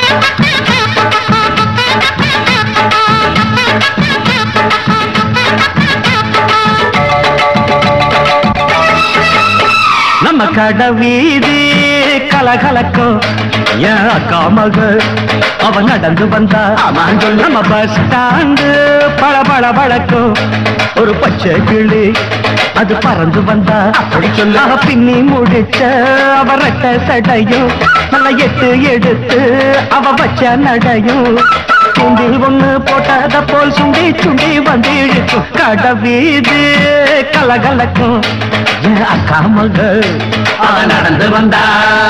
நம்ம கடை வீதி கலகலக்கும் என் அக்கா மக அவன் நடந்து வந்தா நம்ம பஸ் ஸ்டாண்டு பள பள பழக்கும் ஒரு பச்சை கிளி அது பறந்து வந்தா அப்படி சொல்ல அவ பின்னி முடிச்ச அவ ரெட்ட சடையும் நல்ல எட்டு எடுத்து அவ வச்ச நடையும் சுண்டில் ஒண்ணு போட்டத போல் சுண்டி சுண்டி வந்து இழுக்கும் கடை வீதி கலகலக்கும் என் அக்கா மக அவ நடந்து வந்தா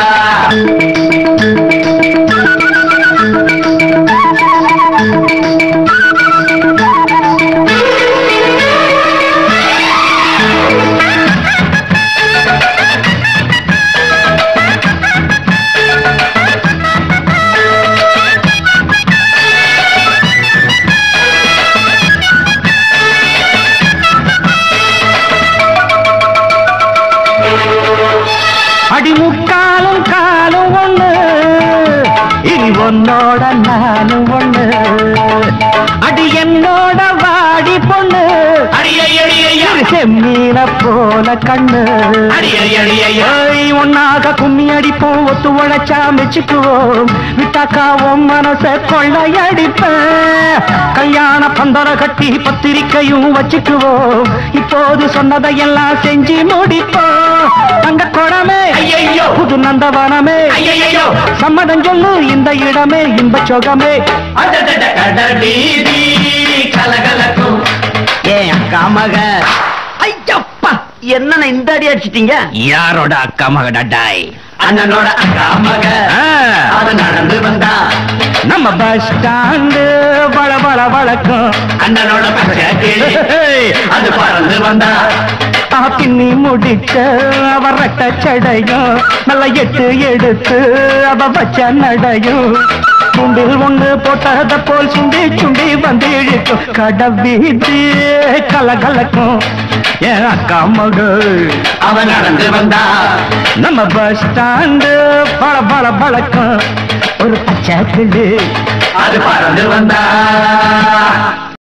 அடிமுக்காலும் காலும் ஒண்ணு இனி உன்னோட நானும் ஒண்ணு அடி என்னோட வாடி பொண்ணு இரு செம்மீன போல கண்ணு ஏய், ஒன்னாக கும்மி அடிப்போம் ஒத்து உழைச்சா மெச்சுக்குவோம் விட்டாக்கா உன் மனச கொள்ளையடிப்பேன் கல்யாண பந்தர கட்டி பத்திரிக்கையும் வச்சுக்குவோம் இப்போது சொன்னதையெல்லாம் செஞ்சு முடிப்போம் தங்க குடமே ஐயையோ! புது நந்தவனமே ஐயையோ சம்மதம் சொல்லு இந்த இடமே இன்ப சொகமே அடடட கடல் வீதி கலகலக்கும் ஏன் அக்கா மக ஐயப்பா என்ன இந்த அடி அடிச்சிட்டீங்க யாரோட அக்கா மகடாய் அண்ணனோட அக்கா மக அவன் நடந்து வந்தா நம்ம பஸ் ஸ்டாண்டு வள வள வழக்கம் அண்ணனோட பச்சை கிளி அது பறந்து வந்தா ஆ பின்னி முடிச்ச அவ ரெட்ட சடையும் நல்ல எட்டு எடுத்து அவ வச்ச நடையும் சுண்டில் ஒண்ணு போட்டத போல் சுண்டி சுண்டி வந்து இழுக்கும் கடவீதி கலகலக்கும் என் அக்கா மகள் அவன் நடந்து வந்தா நம்ம பஸ் ஸ்டாண்டு பல பல பழக்கம் ஒரு பச்சை கிளி அது பறந்து வந்தா